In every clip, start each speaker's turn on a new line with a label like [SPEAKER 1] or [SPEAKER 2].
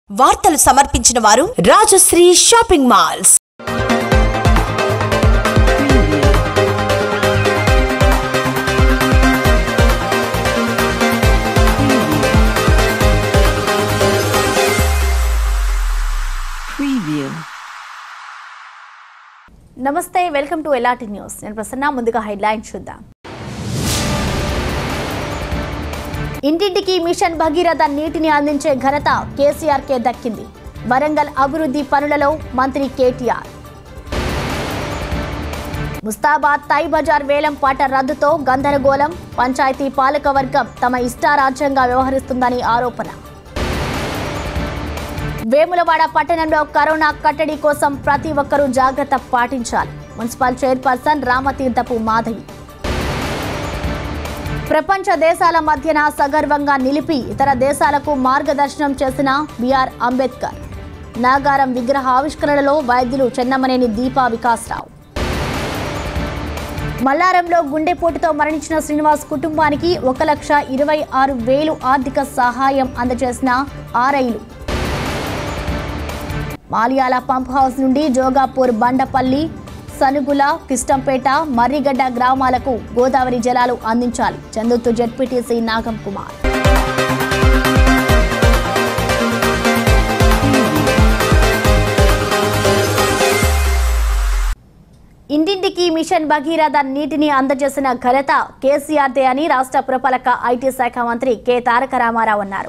[SPEAKER 1] వార్తలు సమర్పించిన వారు రాజశ్రీ షాపింగ్ మాల్స్
[SPEAKER 2] Preview.
[SPEAKER 3] నమస్తే వెల్కమ్ టు ఎలాటి న్యూస్ నేను ప్రసన్న ముందుగా హెడ్లైన్స్ చూద్దాం ఇంటింటికి మిషన్ భగీరథ నీటిని అందించే ఘనత కేసీఆర్కే దక్కింది వరంగల్ అభివృద్ధి పనులలో మంత్రి కేటీఆర్ ముస్తాబాద్ తై బజార్ వేలం పాట రద్దుతో గందరగోళం పంచాయతీ పాలకవర్గం తమ ఇష్టారాజ్యంగా వ్యవహరిస్తుందని ఆరోపణ వేములవాడ పట్టణంలో కరోనా కట్టడి కోసం ప్రతి ఒక్కరూ జాగ్రత్త పాటించాలి మున్సిపల్ చైర్పర్సన్ రామతీర్థపు మాధవి ప్రపంచ దేశాల మధ్యన సగర్వంగా నిలిపి ఇతర దేశాలకు మార్గదర్శనం చేసిన బిఆర్ అంబేద్కర్ నాగారం విగ్రహ ఆవిష్కరణలో వైద్యులు చెన్నమనేని దీపా వికాసరావు మల్లారంలో గుండెపోటుతో మరణించిన శ్రీనివాస్ కుటుంబానికి ఒక లక్ష ఇరవై ఆరు వేలు ఆర్థిక సహాయం అందజేసిన ఆర్ఐలు మాలియాల పంప్ హౌస్ నుండి జోగాపూర్ బండపల్లి సనుగుల కిష్టంపేట మర్రిగడ్డ గ్రామాలకు గోదావరి జలాలు అందించాలి చందుతు జెడ్పీటీసీ నాగం కుమార్ ఇంటింటికి మిషన్ భగీరథ నీటిని అందజేసిన ఘనత కేసీఆర్దే అని రాష్ట్ర పురపాలక ఐటీ శాఖ మంత్రి కె తారక రామారావు అన్నారు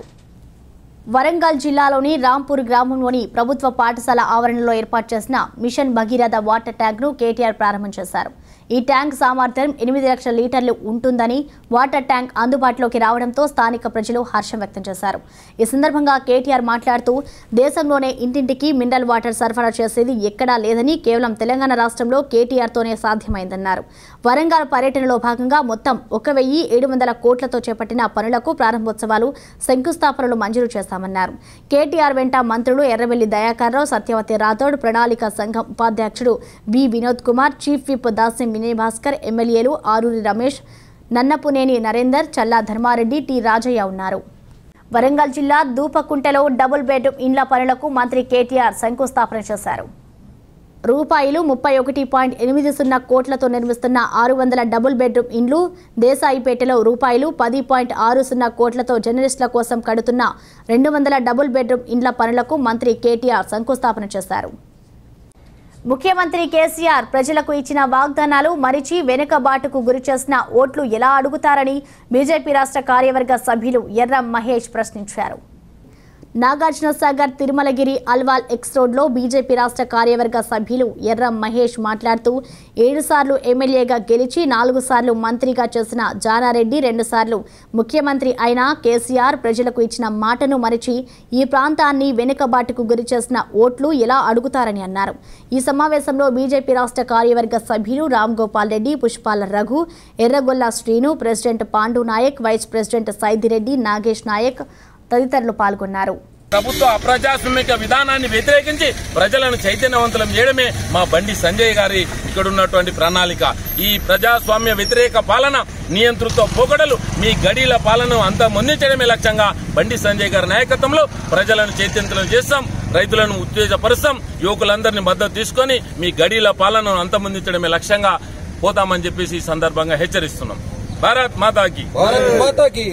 [SPEAKER 3] వరంగల్ జిల్లాలోని రాంపూర్ గ్రామంలోని ప్రభుత్వ పాఠశాల ఆవరణలో ఏర్పాటు చేసిన మిషన్ భగీరథ వాటర్ ట్యాంక్ను కేటీఆర్ ప్రారంభం చేశారు ఈ ట్యాంక్ సామర్థ్యం ఎనిమిది లక్షల లీటర్లు ఉంటుందని వాటర్ ట్యాంక్ అందుబాటులోకి రావడంతో స్థానిక ప్రజలు హర్షం వ్యక్తం చేశారు ఈ సందర్భంగా కేటీఆర్ మాట్లాడుతూ దేశంలోనే ఇంటింటికి మినరల్ వాటర్ సరఫరా చేసేది ఎక్కడా లేదని కేవలం తెలంగాణ రాష్ట్రంలో కేటీఆర్తోనే సాధ్యమైందన్నారు వరంగల్ పర్యటనలో భాగంగా మొత్తం ఒక వెయ్యి ఏడు వందల కోట్లతో చేపట్టిన పనులకు ప్రారంభోత్సవాలు శంకుస్థాపనలు మంజూరు చేస్తామన్నారు కేటీఆర్ వెంట మంత్రులు ఎర్రబెల్లి దయాకర్రావు సత్యవతి రాథోడ్ ప్రణాళిక సంఘం ఉపాధ్యక్షుడు B Vinod Kumar chief whip Dasyam Vinay Bhaskar ఎమ్మెల్యేలు ఆరూరి రమేష్ నన్నపునేని నరేందర్ చల్లా ధర్మారెడ్డి టి రాజయ్య ఉన్నారు వరంగల్ జిల్లా దూపకుంటలో డబుల్ బెడ్రూమ్ ఇండ్ల పనులకు మంత్రి కేటీఆర్ శంకుస్థాపన చేశారు రూపాయలు ముప్పై ఒకటి పాయింట్ ఎనిమిది సున్నా కోట్లతో నిర్మిస్తున్న ఆరు వందల డబుల్ బెడ్రూమ్ ఇండ్లు దేశాయిపేటలో రూపాయలు పది పాయింట్ ఆరు సున్నా కోట్లతో జర్నలిస్టుల కోసం కడుతున్న రెండు వందల డబుల్ బెడ్రూమ్ ఇండ్ల పనులకు మంత్రి కేటీఆర్ శంకుస్థాపన చేశారు ముఖ్యమంత్రి కేసీఆర్ ప్రజలకు ఇచ్చిన వాగ్దానాలు మరిచి వెనుకబాటుకు గురి చేసిన ఓట్లు ఎలా అడుగుతారని బీజేపీ రాష్ట్ర కార్యవర్గ సభ్యులు ఎర్ర మహేష్ ప్రశ్నించారు నాగార్జున సాగర్ తిరుమలగిరి అల్వాల్ ఎక్స్ రోడ్లో బీజేపీ రాష్ట్ర కార్యవర్గ సభ్యులు ఎర్ర మహేష్ మాట్లాడుతూ ఏడు సార్లు ఎమ్మెల్యేగా గెలిచి నాలుగు సార్లు మంత్రిగా చేసిన జానారెడ్డి రెండుసార్లు ముఖ్యమంత్రి అయిన కేసీఆర్ ప్రజలకు ఇచ్చిన మాటను మరిచి ఈ ప్రాంతాన్ని వెనుకబాటుకు గురి చేసిన ఓట్లు ఎలా అడుగుతారని అన్నారు ఈ సమావేశంలో బీజేపీ రాష్ట్ర కార్యవర్గ సభ్యులు Ram Gopal Reddy Pushpala Raghu Erragolla Srinu president Pandu Naik vice president Saidireddy Nagesh Naik తదితరులు పాల్గొన్నారు
[SPEAKER 4] ప్రభుత్వ అప్రజాస్వామిక విధానాన్ని వ్యతిరేకించి ప్రజలను చైతన్యవంతులం చేయడమే మా బండి సంజయ్ గారి ఇక్కడ ఉన్నటువంటి ప్రణాళిక ఈ ప్రజాస్వామ్య వ్యతిరేక పాలన నియంతృత్వ పోకడలు మీ గడీల పాలన అంతా ముందించడమే లక్ష్యంగా బండి సంజయ్ గారి నాయకత్వంలో ప్రజలను చైతన్యవంతులం చేస్తాం రైతులను ఉత్తేజపరుస్తాం యువకులందరినీ మద్దతు తీసుకొని మీ గడీల పాలనను అంతమొందించడమే లక్ష్యంగా పోతామని చెప్పేసి ఈ సందర్భంగా హెచ్చరిస్తున్నాం భారత్ మాతాకి
[SPEAKER 5] భారత్ మాతా की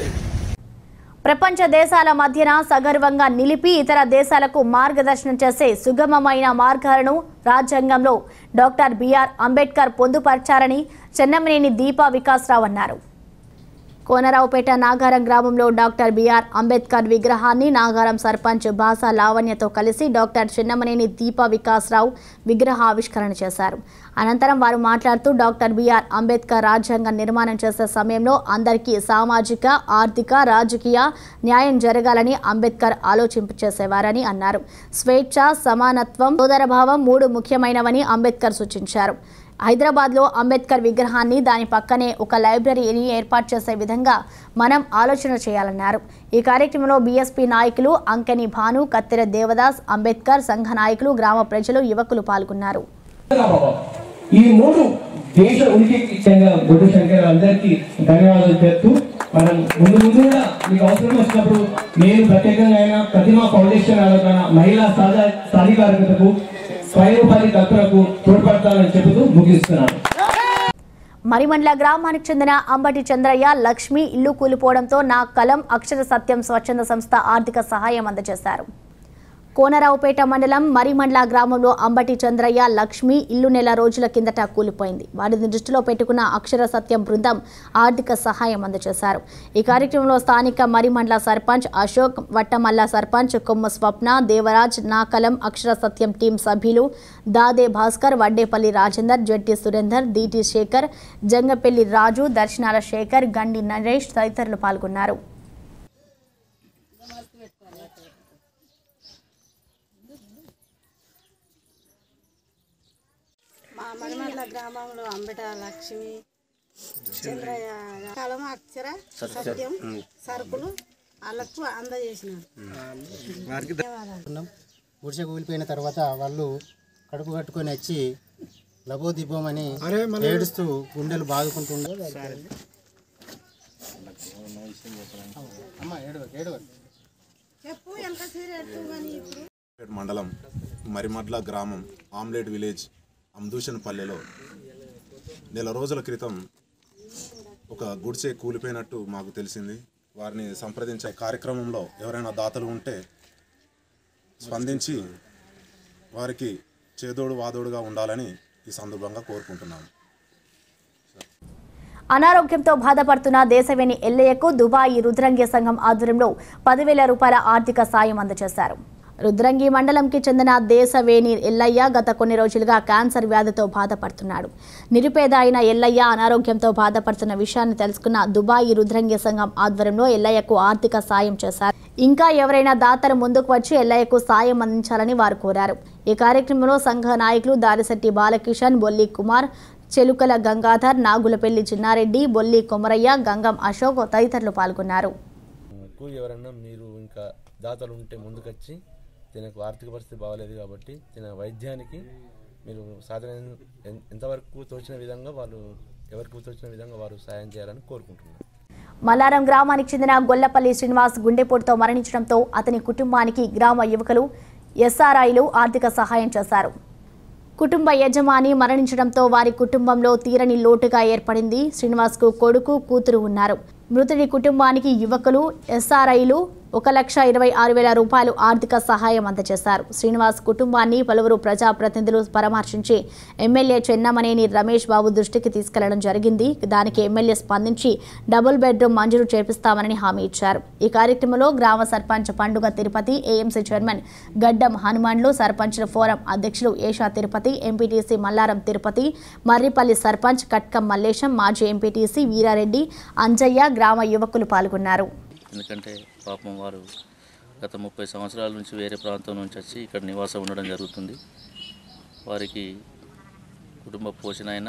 [SPEAKER 3] ప్రపంచ దేశాల మధ్యన సగర్వంగా నిలిపి ఇతర దేశాలకు మార్గదర్శనం చేసే సుగమమైన మార్గాలను రాజ్యాంగంలో డాక్టర్ బిఆర్ అంబేద్కర్ పొందుపరిచారని చెన్నమనేని దీపా వికాసరావు అన్నారు కోనరావుపేట నాగారం గ్రామంలో డాక్టర్ బిఆర్ అంబేద్కర్ విగ్రహాన్ని నాగారం సర్పంచ్ బాసా లావణ్యతో కలిసి డాక్టర్ చిన్నమనేని దీప వికాసరావు విగ్రహ ఆవిష్కరణ చేశారు అనంతరం వారు మాట్లాడుతూ డాక్టర్ బిఆర్ అంబేద్కర్ రాజ్యాంగం నిర్మాణం చేసే సమయంలో అందరికీ సామాజిక ఆర్థిక రాజకీయ న్యాయం జరగాలని అంబేద్కర్ ఆలోచింపు చేసేవారని అన్నారు స్వేచ్ఛ సమానత్వం సోదరభావం మూడు ముఖ్యమైనవని అంబేద్కర్ సూచించారు హైదరాబాద్లో అంబేద్కర్ విగ్రహాన్ని దాని పక్కనే ఒక లైబ్రరీని ఏర్పాటు చేసే విధంగా మనం ఆలోచన చేయాలన్నారు ఈ కార్యక్రమంలో బీఎస్పీ నాయకులు అంకని భాను కత్తెర దేవదాస్ అంబేద్కర్ సంఘ నాయకులు గ్రామ ప్రజలు యువకులు పాల్గొన్నారు
[SPEAKER 6] ప్రభావం ఈ మూడు దేశ ఉనికికి ఇచ్చిన బొడ్డు శంకర్ అందరికీ ధన్యవాదాలు చెప్తూ
[SPEAKER 5] మనం ముందు ముందు కూడా మీకు అవసరం వచ్చినప్పుడు నేను ప్రత్యేకంగా అయినా ప్రతిమా ఫౌండేషన్ ఆలోచన మహిళా సాధా సాధికారికతకు స్వయం ఉపాధి కల్పనకు తోడ్పడతానని చెబుతూ ముగిస్తున్నాను
[SPEAKER 3] మరిమండ్ల గ్రామానికి చెందిన అంబటి చంద్రయ్య లక్ష్మి ఇల్లు కూలిపోవడంతో నా కలం అక్షర సత్యం స్వచ్ఛంద సంస్థ ఆర్థిక సహాయం అందజేశారు కోనరావుపేట మండలం మరిమండ్ల గ్రామంలో అంబటి చంద్రయ్య లక్ష్మి ఇల్లు నెల రోజుల కిందట కూలిపోయింది వారిని దృష్టిలో పెట్టుకున్న అక్షర సత్యం బృందం ఆర్థిక సహాయం అందజేశారు ఈ కార్యక్రమంలో స్థానిక మరిమండ్ల సర్పంచ్ అశోక్ వట్టమల్ల సర్పంచ్ కొమ్మ స్వప్న దేవరాజ్ నాకలం అక్షర సత్యం టీం సభ్యులు దాదే భాస్కర్ వడ్డేపల్లి రాజేందర్ జట్టి సురేందర్ దీటి శేఖర్ జంగపెల్లి రాజు దర్శనాల శేఖర్ గండి నరేష్ తదితరులు పాల్గొన్నారు
[SPEAKER 6] మా మణిమండల గ్రామంలో అంబట లక్ష్మి చంద్రయ్య కలం అక్షర సత్యం సరుకులు వాళ్ళకు అందజేసినారు
[SPEAKER 7] ఉన్నాం గుడిసె కూలిపోయిన తర్వాత వాళ్ళు కడుపు కట్టుకొని వచ్చి లబో దిబ్బోమని ఏడుస్తూ గుండెలు బాదుకుంటుండే అమ్మ ఏడవ ఏడవ
[SPEAKER 6] చెప్పు వెనక సీరియట్ కానీ ఇప్పుడు
[SPEAKER 8] పేట్ మండలం మరిమడ్ల గ్రామం ఆమ్లెట్ విలేజ్ అందూషన్ పల్లెలో నెల రోజుల క్రితం ఒక గుడిసె కూలిపోయినట్టు మాకు తెలిసింది వారిని సంప్రదించే కార్యక్రమంలో ఎవరైనా దాతలు ఉంటే స్పందించి వారికి చేదోడు వాదోడుగా ఉండాలని ఈ సందర్భంగా కోరుకుంటున్నాము
[SPEAKER 3] అనారోగ్యంతో బాధపడుతున్న దేశవేణి ఎల్లయ్యకు దుబాయ్ రుద్రంగి సంఘం ఆధ్వర్యంలో పదివేల రూపాయల ఆర్థిక సాయం అందజేశారు రుద్రంగి మండలంకి చెందిన దేశవేణి ఎల్లయ్య గత కొన్ని రోజులుగా క్యాన్సర్ వ్యాధితో బాధపడుతున్నాడు నిరుపేద అయిన ఎల్లయ్య అనారోగ్యంతో బాధపడుతున్న విషయాన్ని తెలుసుకున్న దుబాయ్ రుద్రంగి సంఘం ఆధ్వర్యంలో ఎల్లయ్యకు ఆర్థిక సాయం చేశారు ఇంకా ఎవరైనా దాతలు ముందుకు వచ్చి ఎల్లయ్యకు సాయం అందించాలని వారు కోరారు ఈ కార్యక్రమంలో సంఘ నాయకులు దారిశెట్టి బాలకిషన్ బొల్లి కుమార్ చెలుకల గంగాధర్ నాగులపల్లి చిన్నారెడ్డి బొల్లి కొమరయ్య గంగం అశోక్ తదితరులు పాల్గొన్నారు
[SPEAKER 9] కు ఎవరన్నా మీరు ఇంకా దాతలు ఉంటే ముందుకొచ్చి తినకు ఆర్థిక పరిస్థితి బాగలేదు కాబట్టి తిన వైద్యానికి మీరు సాధన ఎంతవరకు తోచిన విధంగా వాళ్ళు ఎవరికి తోచిన విధంగా వారు సాయం చేయాలని కోరుకుంటున్నారు
[SPEAKER 3] మల్లారం గ్రామానికి చెందిన గొల్లపల్లి శ్రీనివాస్ గుండెపోటుతో మరణించడంతో అతని కుటుంబానికి గ్రామ యువకులు ఎస్ఆర్ఐలు ఆర్థిక సహాయం చేశారు కుటుంబ యజమాని మరణించడంతో వారి కుటుంబంలో తీరని లోటుగా ఏర్పడింది శ్రీనివాస్కు కొడుకు కూతురు ఉన్నారు మృతుడి కుటుంబానికి యువకులు ఎస్ఆర్ఐలు ఒక లక్ష ఇరవై ఆరు వేల రూపాయలు ఆర్థిక సహాయం అందజేశారు శ్రీనివాస్ కుటుంబాన్ని పలువురు ప్రజాప్రతినిధులు పరామర్శించి ఎమ్మెల్యే చెన్నమనేని రమేష్ బాబు దృష్టికి తీసుకెళ్లడం జరిగింది దానికి ఎమ్మెల్యే స్పందించి డబుల్ బెడ్రూమ్ మంజూరు చేపిస్తామని హామీ ఇచ్చారు ఈ కార్యక్రమంలో గ్రామ సర్పంచ్ పండుగ తిరుపతి ఏఎంసీ చైర్మన్ గడ్డం హనుమాన్లు సర్పంచ్ల ఫోరం అధ్యక్షులు ఏషా తిరుపతి ఎంపీటీసీ మల్లారం తిరుపతి మర్రిపల్లి సర్పంచ్ కట్కం మల్లేశం మాజీ ఎంపీటీసీ వీరారెడ్డి అంజయ్య గ్రామ యువకులు పాల్గొన్నారు
[SPEAKER 10] ఎందుకంటే పాపం వారు గత ముప్పై సంవత్సరాల నుంచి వేరే ప్రాంతం నుంచి వచ్చి ఇక్కడ నివాసం ఉండడం జరుగుతుంది వారికి కుటుంబ పోషణ అయినా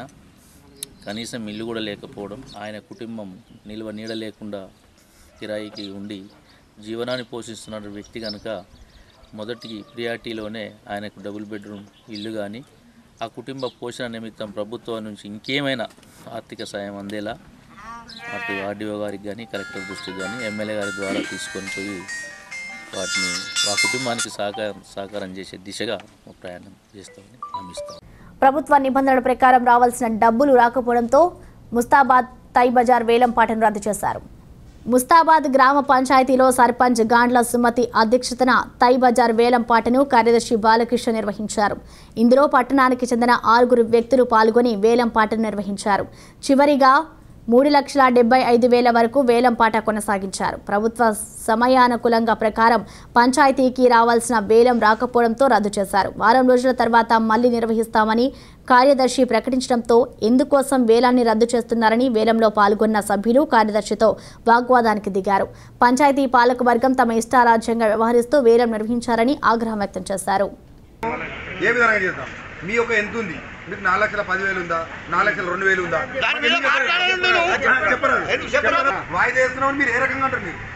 [SPEAKER 10] కనీసం ఇల్లు కూడా లేకపోవడం ఆయన కుటుంబం నిల్వ నీడ లేకుండా కిరాయికి ఉండి జీవనాన్ని పోషిస్తున్న వ్యక్తి కనుక మొదటి ప్రియారిటీలోనే ఆయనకు డబుల్ బెడ్రూమ్ ఇల్లు కానీ ఆ కుటుంబ పోషణ నిమిత్తం ప్రభుత్వం నుంచి ఇంకేమైనా ఆర్థిక సాయం అందేలా అటు ఆర్డీఓ గారికి కానీ కలెక్టర్ దృష్టికి కానీ ఎమ్మెల్యే గారి ద్వారా తీసుకొని పోయి వాటిని ఆ కుటుంబానికి సహకారం సహకారం చేసే దిశగా ప్రయాణం చేస్తామని హామీస్తాం
[SPEAKER 3] ప్రభుత్వ నిబంధనల ప్రకారం రావాల్సిన డబ్బులు రాకపోవడంతో ముస్తాబాద్ తై బజార్ వేలం పాటను రద్దు చేశారు ముస్తాబాద్ గ్రామ పంచాయతీలో సర్పంచ్ గాండ్ల సుమతి అధ్యక్షతన తై బజార్ వేలం పాటను కార్యదర్శి బాలకృష్ణ నిర్వహించారు ఇందులో పట్టణానికి చెందిన ఆరుగురు వ్యక్తులు పాల్గొని వేలం పాటను నిర్వహించారు చివరిగా మూడు లక్షల డెబ్బై ఐదు వేల వరకు వేలం పాట కొనసాగించారు ప్రభుత్వ సమయానుకూలంగా ప్రకారం పంచాయతీకి రావాల్సిన వేలం రాకపోవడంతో రద్దు చేశారు వారం రోజుల తర్వాత మళ్లీ నిర్వహిస్తామని కార్యదర్శి ప్రకటించడంతో ఎందుకోసం వేలాన్ని రద్దు చేస్తున్నారని వేలంలో పాల్గొన్న సభ్యులు కార్యదర్శితో వాగ్వాదానికి దిగారు పంచాయతీ పాలకవర్గం తమ ఇష్టారాజ్యంగా వ్యవహరిస్తూ వేలం నిర్వహించారని ఆగ్రహం వ్యక్తం చేశారు
[SPEAKER 11] ఏ విధంగా చేద్దాం మీ యొక్క ఎంత ఉంది మీకు నాలుగు లక్షల పదివేలు ఉందా నాలుగు లక్షల రెండు వేలు ఉందా చెప్పరా చెప్పరా వాయిదా వేస్తున్నామని మీరు ఏ రకంగా అంటారు మీరు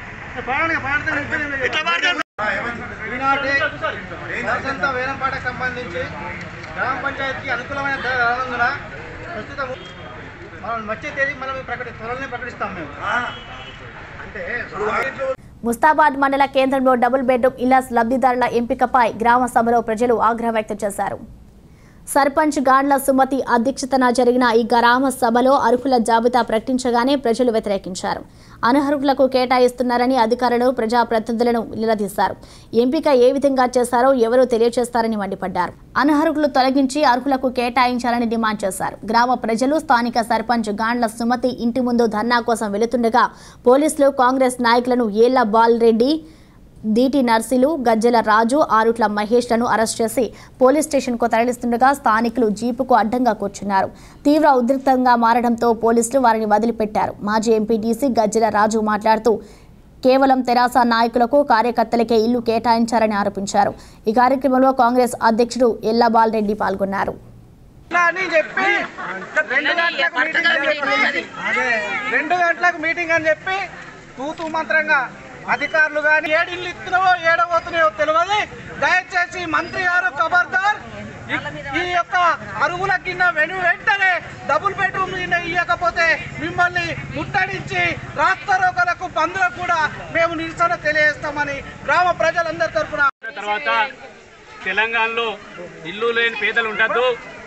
[SPEAKER 7] ఈనాటి వసంత వేలంపాటకు సంబంధించి గ్రామ పంచాయతీకి అనుకూలమైన ధర రానందున ప్రస్తుతం మనం వచ్చే తేదీ మనం ప్రకటి త్వరలోనే ప్రకటిస్తాం మేము
[SPEAKER 3] ముస్తాబాద్ మండల కేంద్రంలో డబుల్ బెడ్రూమ్ ఇళ్ల లబ్ధిదారుల ఎంపికపై గ్రామ సభలో ప్రజలు ఆగ్రహం వ్యక్తం చేశారు సర్పంచ్ గాండ్ల సుమతి అధ్యక్షతన జరిగిన ఈ గ్రామ సభలో అర్హుల జాబితా ప్రకటించగానే ప్రజలు వ్యతిరేకించారు అనర్హులకు కేటాయిస్తున్నారని అధికారులు ప్రజాప్రతినిధులను నిలదీశారు ఎంపిక ఏ విధంగా చేశారో ఎవరూ తెలియజేస్తారని మండిపడ్డారు అనర్హులు తొలగించి అర్హులకు కేటాయించాలని డిమాండ్ చేశారు గ్రామ ప్రజలు స్థానిక సర్పంచ్ గాండ్ల సుమతి ఇంటి ముందు ధర్నా కోసం వెళుతుండగా పోలీసులు కాంగ్రెస్ నాయకులను ఏళ్ల బాల్ రెడ్డి దీటి నర్సిలు గజ్జల రాజు ఆరుట్ల మహేష్లను అరెస్ట్ చేసి పోలీస్ స్టేషన్కు తరలిస్తుండగా స్థానికులు జీపుకు అడ్డంగా కూర్చున్నారు తీవ్ర ఉద్రిక్తంగా మారడంతో పోలీసులు వారిని వదిలిపెట్టారు మాజీ ఎంపీటీసీ గజ్జల రాజు మాట్లాడుతూ కేవలం తెరాస నాయకులకు కార్యకర్తలకే ఇల్లు కేటాయించారని ఆరోపించారు ఈ కార్యక్రమంలో కాంగ్రెస్ అధ్యక్షుడు ఎల్లబాల్ రెడ్డి పాల్గొన్నారు
[SPEAKER 7] అని చెప్పి రెండు గంటలకు మీటింగ్ అని చెప్పి రెండు గంటలకు మీటింగ్ అని చెప్పి తూతూ మంత్రంగా అధికారులు కానీ ఏడిళ్ళు ఇస్తున్నావో ఏడబోతున్నాయో తెలియదు దయచేసి మంత్రి గారు ఖబర్దార్ ఈ- ఈ యొక్క అరువుల కింద వెను వెంటనే డబుల్ బెడ్రూమ్ కింద ఇవ్వకపోతే మిమ్మల్ని ముట్టడించి రాస్తారోకలకు బంధువులకు కూడా మేము నిరసన తెలియజేస్తామని గ్రామ ప్రజలందరి తరఫున
[SPEAKER 12] తర్వాత తెలంగాణలో ఇల్లు లేని పేదలు ఉండద్దు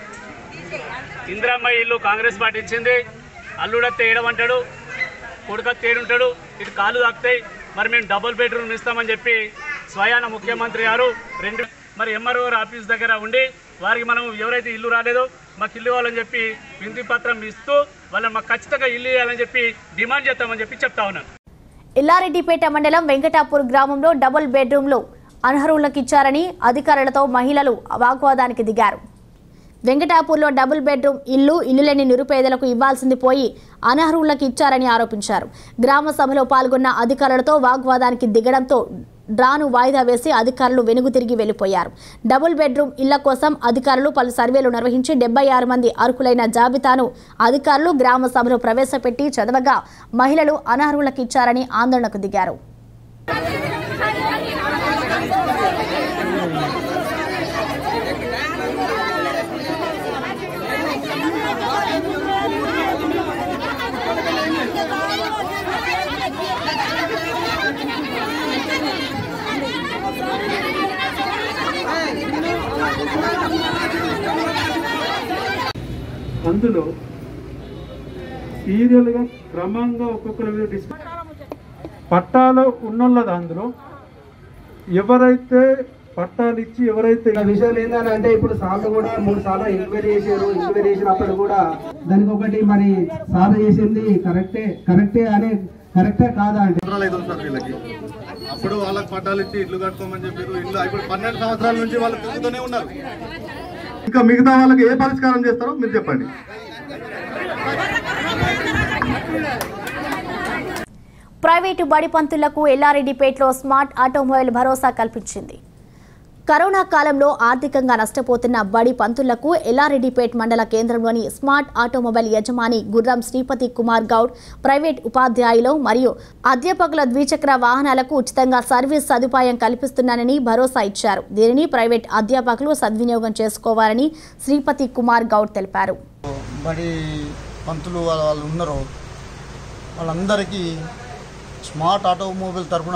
[SPEAKER 12] ఇందిరమ్మ ఇల్లు కాంగ్రెస్ పార్టీ ఇచ్చింది అల్లుడత్తే ఏడమంటాడు కొడుకత్తే ఏడుంటాడు ఇటు కాళ్ళు తాకుతాయి మరి మేము డబుల్ బెడ్రూమ్ ఇస్తామని చెప్పి స్వయాన ముఖ్యమంత్రి గారు రెండు మరి ఎంఆర్ఓ ఆఫీస్ దగ్గర ఉండి వారికి మనం ఎవరైతే ఇల్లు రాలేదో మాకు ఇల్లు ఇవ్వాలని చెప్పి వింతి పత్రం ఇస్తూ వాళ్ళని మాకు ఖచ్చితంగా ఇల్లు ఇవ్వాలని చెప్పి డిమాండ్ చేస్తామని చెప్పి చెప్తా ఉన్నాను
[SPEAKER 3] ఎల్లారెడ్డిపేట మండలం వెంకటాపూర్ గ్రామంలో డబుల్ బెడ్రూమ్లు అనర్హులకు ఇచ్చారని అధికారులతో మహిళలు వాగ్వాదానికి దిగారు వెంకటాపూర్లో డబుల్ బెడ్రూమ్ ఇల్లు ఇల్లు లేని నిరుపేదలకు ఇవ్వాల్సింది పోయి అనర్హులకు ఇచ్చారని ఆరోపించారు గ్రామ సభలో పాల్గొన్న అధికారులతో వాగ్వాదానికి దిగడంతో డ్రాను వాయిదా వేసి అధికారులు వెనుగు తిరిగి వెళ్లిపోయారు డబుల్ బెడ్రూమ్ ఇళ్ల కోసం అధికారులు పలు సర్వేలు నిర్వహించి డెబ్బై ఆరు మంది అర్హులైన జాబితాను అధికారులు గ్రామ సభలో ప్రవేశపెట్టి చదవగా మహిళలు అనర్హులకు ఇచ్చారని ఆందోళనకు దిగారు
[SPEAKER 13] అందులో సీరియల్గా క్రమంగా ఒక్కొక్కరి మీద డిస్ పట్టాలో ఉన్నోళ్ళది అందులో ఎవరైతే పట్టాలు ఇచ్చి ఎవరైతే
[SPEAKER 14] విషయం ఏంటంటే ఇప్పుడు సార్లు కూడా మూడు సార్లు ఎంక్వైరీ చేశారు ఎంక్వైరీ చేసినప్పుడు కూడా దానికి ఒకటి మరి సార్ చేసింది కరెక్టే కరెక్టే అనే కరెక్టే కాదా అంటే
[SPEAKER 11] సంవత్సరాలు అవుతుంది సార్ వీళ్ళకి అప్పుడు వాళ్ళకి పట్టాలు ఇచ్చి ఇల్లు కట్టుకోమని చెప్పారు ఇల్లు ఇప్పుడు పన్నెండు సంవత్సరాల నుంచి వాళ్ళు తిరుగుతూనే ఉన్నారు ఇంకా మిగతా వాళ్ళకి ఏ పరిష్కారం చేస్తారో మీరు చెప్పండి
[SPEAKER 3] ప్రైవేటు బడి పంతులకు ఎల్లారెడ్డిపేటలో స్మార్ట్ ఆటోమొబైల్ భరోసా కల్పించింది కరోనా కాలంలో ఆర్థికంగా నష్టపోతున్న బడి పంతులకు ఎల్లారెడ్డిపేట్ మండల కేంద్రంలోని స్మార్ట్ ఆటోమొబైల్ యజమాని గుర్రం శ్రీపతి కుమార్ గౌడ్ ప్రైవేట్ ఉపాధ్యాయులు మరియు అధ్యాపకుల ద్విచక్ర వాహనాలకు ఉచితంగా సర్వీస్ సదుపాయం కల్పిస్తున్నానని భరోసా ఇచ్చారు దీనిని ప్రైవేట్ అధ్యాపకులు సద్వినియోగం చేసుకోవాలని శ్రీపతి కుమార్ గౌడ్ తెలిపారు
[SPEAKER 15] బడి పంతులు వాళ్ళ వాళ్ళు ఉన్నారో వాళ్ళందరికీ స్మార్ట్ ఆటోమొబైల్ తరఫున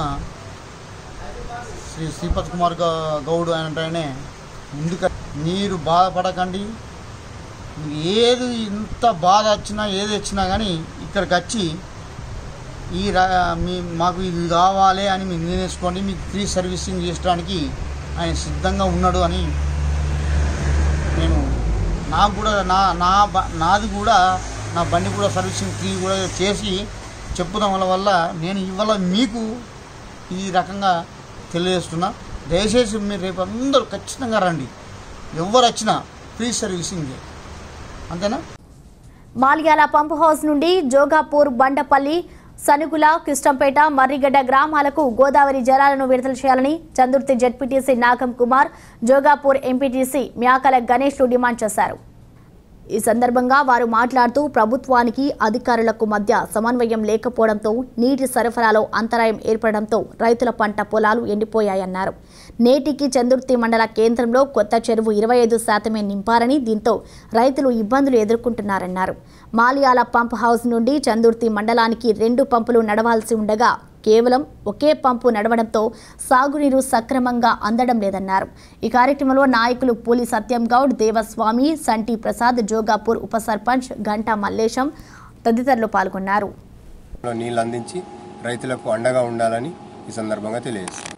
[SPEAKER 15] శ్రీ శ్రీపత్ కుమార్ గౌ- గౌడ్ అంటేనే ముందుగా మీరు బాధపడకండి మీకు ఏది ఇంత బాధ వచ్చినా ఏది వచ్చినా కానీ ఇక్కడికి వచ్చి ఈ రా- మీ మాకు ఇది కావాలి అని మీరు నిర్ణయించుకోండి మీకు ఫ్రీ సర్వీసింగ్ చేయడానికి ఆయన సిద్ధంగా ఉన్నాడు అని నేను నాకు కూడా నా నా బ- నాది కూడా నా బండి కూడా సర్వీసింగ్ ఫ్రీ కూడా చేసి చెప్పుదాం వల్ల వల్ల నేను ఇవాళ మీకు ఈ రకంగా తెలియజేస్తున్నా దయచేసి మీరు రేపు అందరూ ఖచ్చితంగా రండి ఎవరు వచ్చినా ఫ్రీ సర్వీసింగ్ అంతేనా
[SPEAKER 3] మాల్యాల పంప్ హౌస్ నుండి జోగాపూర్ బండపల్లి సనుగుల కృష్ణంపేట మర్రిగడ్డ గ్రామాలకు గోదావరి జలాలను విడుదల చేయాలని చందుర్తి జడ్పీటీసీ నాగం కుమార్ జోగాపూర్ ఎంపీటీసీ మ్యాకల గణేష్లు డిమాండ్ చేశారు ఈ సందర్భంగా వారు మాట్లాడుతూ ప్రభుత్వానికి అధికారులకు మధ్య సమన్వయం లేకపోవడంతో నీటి సరఫరాలో అంతరాయం ఏర్పడడంతో రైతుల పంట పొలాలు ఎండిపోయాయన్నారు నేటికి చందుర్తి మండల కేంద్రంలో కొత్త చెరువు ఇరవై ఐదు శాతమే నింపారని దీంతో రైతులు ఇబ్బందులు ఎదుర్కొంటున్నారన్నారు మాలియాల పంప్ హౌస్ నుండి చందుర్తి మండలానికి రెండు పంపులు నడవాల్సి ఉండగా కేవలం ఒకే పంపు నడవడంతో సాగునీరు సక్రమంగా అందడం లేదన్నారు ఈ కార్యక్రమంలో నాయకులు పూలి సత్యం గౌడ్ దేవస్వామి సంటి ప్రసాద్ జోగాపూర్ ఉప సర్పంచ్ గంటా మల్లేశం తదితరులు పాల్గొన్నారు
[SPEAKER 16] నీళ్ళు అందించి రైతులకు అండగా ఉండాలని ఈ సందర్భంగా తెలియజేస్తాం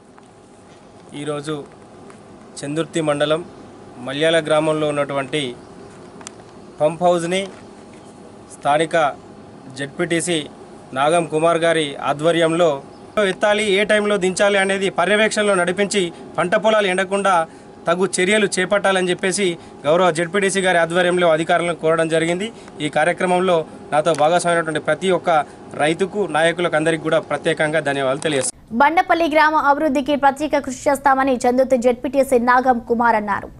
[SPEAKER 17] ఈరోజు చందుర్తి మండలం మల్యాల గ్రామంలో ఉన్నటువంటి పంప్ హౌస్ని స్థానిక జడ్పీటీసీ నాగం కుమార్ గారి ఆధ్వర్యంలో ఎత్తాలి ఏ టైంలో దించాలి అనేది పర్యవేక్షణలో నడిపించి పంట పొలాలు ఎండకుండా తగు చర్యలు చేపట్టాలని చెప్పేసి గౌరవ జడ్పీటీసీ గారి ఆధ్వర్యంలో అధికారులను కోరడం జరిగింది ఈ కార్యక్రమంలో నాతో భాగస్వామైనటువంటి ప్రతి ఒక్క రైతుకు నాయకులకు అందరికీ కూడా ప్రత్యేకంగా ధన్యవాదాలు తెలియజేస్తాను
[SPEAKER 3] బండపల్లి గ్రామ అభివృద్ధికి ప్రత్యేక కృషి చేస్తామని చందుర్తి జెడ్పీటీసీ నాగం కుమార్ అన్నారు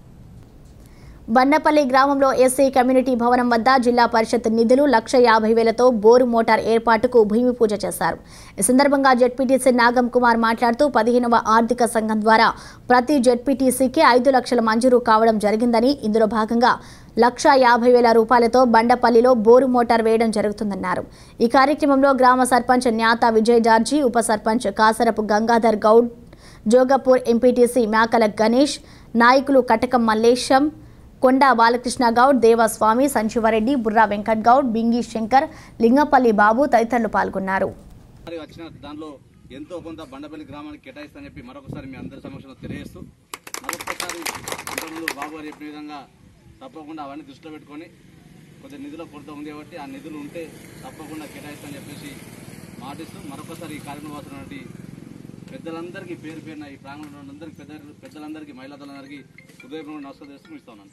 [SPEAKER 3] బండపల్లి గ్రామంలో ఎస్సీ కమ్యూనిటీ భవనం వద్ద జిల్లా పరిషత్ నిధులు లక్ష యాభై వేలతో బోరు మోటార్ ఏర్పాటుకు భూమి పూజ చేశారు ఈ సందర్భంగా జెడ్పీటీసీ నాగం కుమార్ మాట్లాడుతూ పదిహేనవ ఆర్థిక సంఘం ద్వారా ప్రతి జెడ్పీటీసీకి ఐదు లక్షల మంజూరు కావడం జరిగిందని ఇందులో భాగంగా లక్ష యాభై వేల రూపాయలతో బండపల్లిలో బోరు మోటార్ వేయడం జరుగుతుందన్నారు ఈ కార్యక్రమంలో గ్రామ సర్పంచ్ న్యాత విజయ్ జార్జీ ఉప సర్పంచ్ కాసరపు గంగాధర్ గౌడ్ జోగపూర్ ఎంపీటీసీ మేకల గణేష్ నాయకులు కటకం మల్లేశం కొండా బాలకృష్ణ గౌడ్ దేవస్వామి సంశివరెడ్డి బుర్రా వెంకట్ గౌడ్ బింగి శంకర్ లింగపల్లి బాబు తదితరులు పాల్గొన్నారు
[SPEAKER 18] మరి వచ్చిన దానిలో ఎంతో కొంత బండపల్లి గ్రామానికి కేటాయిస్తానని చెప్పి మరొకసారి మీ అందరి సమక్షంలో తెలియజేస్తూ మరొకసారి ఇంతకుముందు బాబు గారు చెప్పిన విధంగా తప్పకుండా అవన్నీ దృష్టిలో పెట్టుకొని కొద్దిగా నిధుల కొరత ఉంది కాబట్టి ఆ నిధులు ఉంటే తప్పకుండా కేటాయిస్తానని చెప్పేసి మాటిస్తూ మరొకసారి ఈ కార్యక్రమం వస్తున్నటువంటి పెద్దలందరికీ పేరు పేరున ఈ ప్రాంగణంలో అందరికీ పెద్ద పెద్దలందరికీ మహిళలందరికీ హృదయపూర్వక నమస్కారం చేస్తూ ఇస్తాను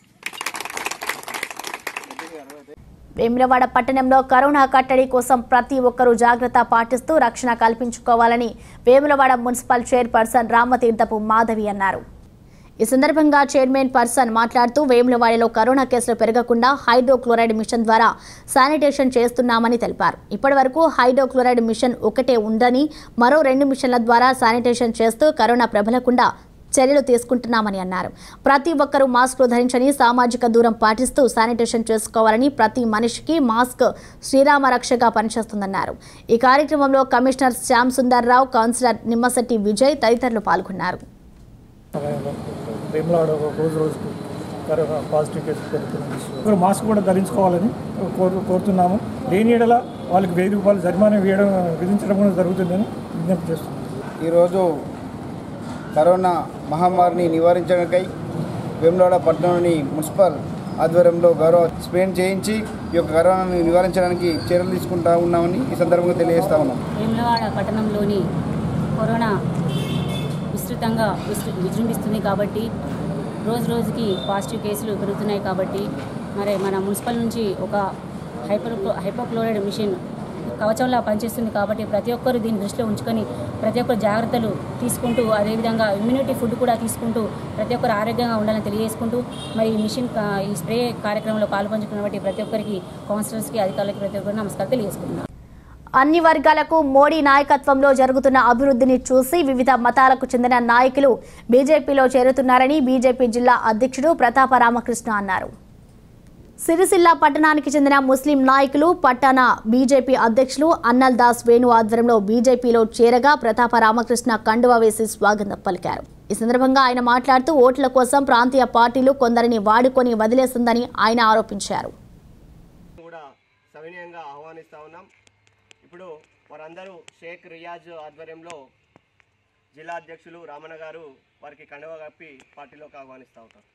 [SPEAKER 3] వేములవాడ పట్టణంలో కరోనా కట్టడి కోసం ప్రతి ఒక్కరూ జాగ్రత్త పాటిస్తూ రక్షణ కల్పించుకోవాలని వేములవాడ మున్సిపల్ చైర్పర్సన్ రామతీర్థపు మాధవి అన్నారు ఈ సందర్భంగా చైర్మన్ పర్సన్ మాట్లాడుతూ వేములవాడలో కరోనా కేసులు పెరగకుండా హైడ్రోక్లోరైడ్ మిషన్ ద్వారా శానిటేషన్ చేస్తున్నామని తెలిపారు ఇప్పటివరకు హైడ్రోక్లోరైడ్ మిషన్ ఒకటే ఉందని మరో రెండు మిషన్ల ద్వారా శానిటేషన్ చేస్తూ కరోనా ప్రబలకుండా చర్యలు తీసుకుంటున్నామని అన్నారు ప్రతి ఒక్కరూ మాస్కులు ధరించని సామాజిక దూరం పాటిస్తూ శానిటేషన్ చేసుకోవాలని ప్రతి మనిషికి మాస్క్ శ్రీరామ రక్షగా పనిచేస్తుందన్నారు ఈ కార్యక్రమంలో కమిషనర్ శ్యామ్ సుందర్ రావు కౌన్సిలర్ నిమ్మశెట్టి విజయ్ తదితరులు పాల్గొన్నారు
[SPEAKER 19] వేములాడ రోజు రోజుకు కరోనా పాజిటివ్ కేసులు పెరుగుతున్నాయి ఇప్పుడు మాస్క్ కూడా ధరించుకోవాలని కోరు కోరుతున్నాము లేని ఎడల వాళ్ళకి వెయ్యి రూపాయలు జరిమానా వేయడం విధించడం కూడా జరుగుతుందని విజ్ఞప్తి చేస్తున్నాం
[SPEAKER 15] ఈరోజు కరోనా మహమ్మారిని నివారించడానికై వేములవాడ పట్టణంలోని మున్సిపల్ ఆధ్వర్యంలో గౌరవ స్ప్రేన్ చేయించి ఈ యొక్క కరోనాను నివారించడానికి చర్యలు తీసుకుంటా ఉన్నామని ఈ సందర్భంగా తెలియజేస్తా ఉన్నాం
[SPEAKER 20] వేములవాడ పట్టణంలోని కరోనా విస్తృతంగా విస్తృ విజృంభిస్తుంది కాబట్టి రోజు రోజుకి పాజిటివ్ కేసులు పెరుగుతున్నాయి కాబట్టి మరి మన మున్సిపల్ నుంచి ఒక హైపర్ హైపోక్లోరైడ్ మిషన్ కవచంలా పనిచేస్తుంది కాబట్టి ప్రతి ఒక్కరు దీన్ని దృష్టిలో ఉంచుకొని ప్రతి ఒక్కరు జాగ్రత్తలు తీసుకుంటూ అదేవిధంగా ఇమ్యూనిటీ ఫుడ్ కూడా తీసుకుంటూ ప్రతి ఒక్కరు ఆరోగ్యంగా ఉండాలని తెలియజేసుకుంటూ మరి ఈ మిషన్ కా- ఈ స్ప్రే కార్యక్రమంలో పాల్పంచుకున్నటువంటి ప్రతి ఒక్కరికి కౌన్సిలర్స్కి అధికారులకి ప్రతి ఒక్కరికి నమస్కారం తెలియజేసుకుంటున్నాను
[SPEAKER 3] అన్ని వర్గాలకు మోడీ నాయకత్వంలో జరుగుతున్న అభివృద్ధిని చూసి వివిధ మతాలకు చెందిన నాయకులు బీజేపీలో చేరుతున్నారని బీజేపీ జిల్లా అధ్యక్షుడు ప్రతాప రామకృష్ణ అన్నారు సిరిసిల్ల పట్టణానికి చెందిన ముస్లిం నాయకులు పట్టణ బీజేపీ అధ్యక్షులు అన్నల్ దాస్ వేణు ఆధ్వర్యంలో బీజేపీలో చేరగా ప్రతాప రామకృష్ణ కండువా వేసి స్వాగతం పలికారు ఈ సందర్భంగా ఆయన మాట్లాడుతూ ఓట్ల కోసం ప్రాంతీయ పార్టీలు కొందరిని వాడుకొని వదిలేస్తుందని ఆయన ఆరోపించారు
[SPEAKER 21] కూడా సవినయంగా ఆహ్వానిస్తా ఉన్నాం ఇప్పుడు వారందరూ షేక్ రియాజ్ ఆధ్వర్యంలో జిల్లా అధ్యక్షులు రామన్న గారు వారికి కండవ కప్పి పార్టీలోకి ఆహ్వానిస్తూ ఉంటారు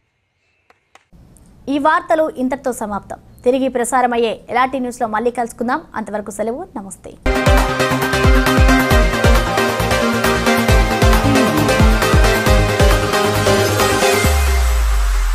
[SPEAKER 3] ఈ వార్తలు ఇంతటితో సమాప్తం తిరిగి ప్రసారమయ్యే ఎలాంటి న్యూస్లో మళ్ళీ కలుసుకుందాం అంతవరకు సెలవు నమస్తే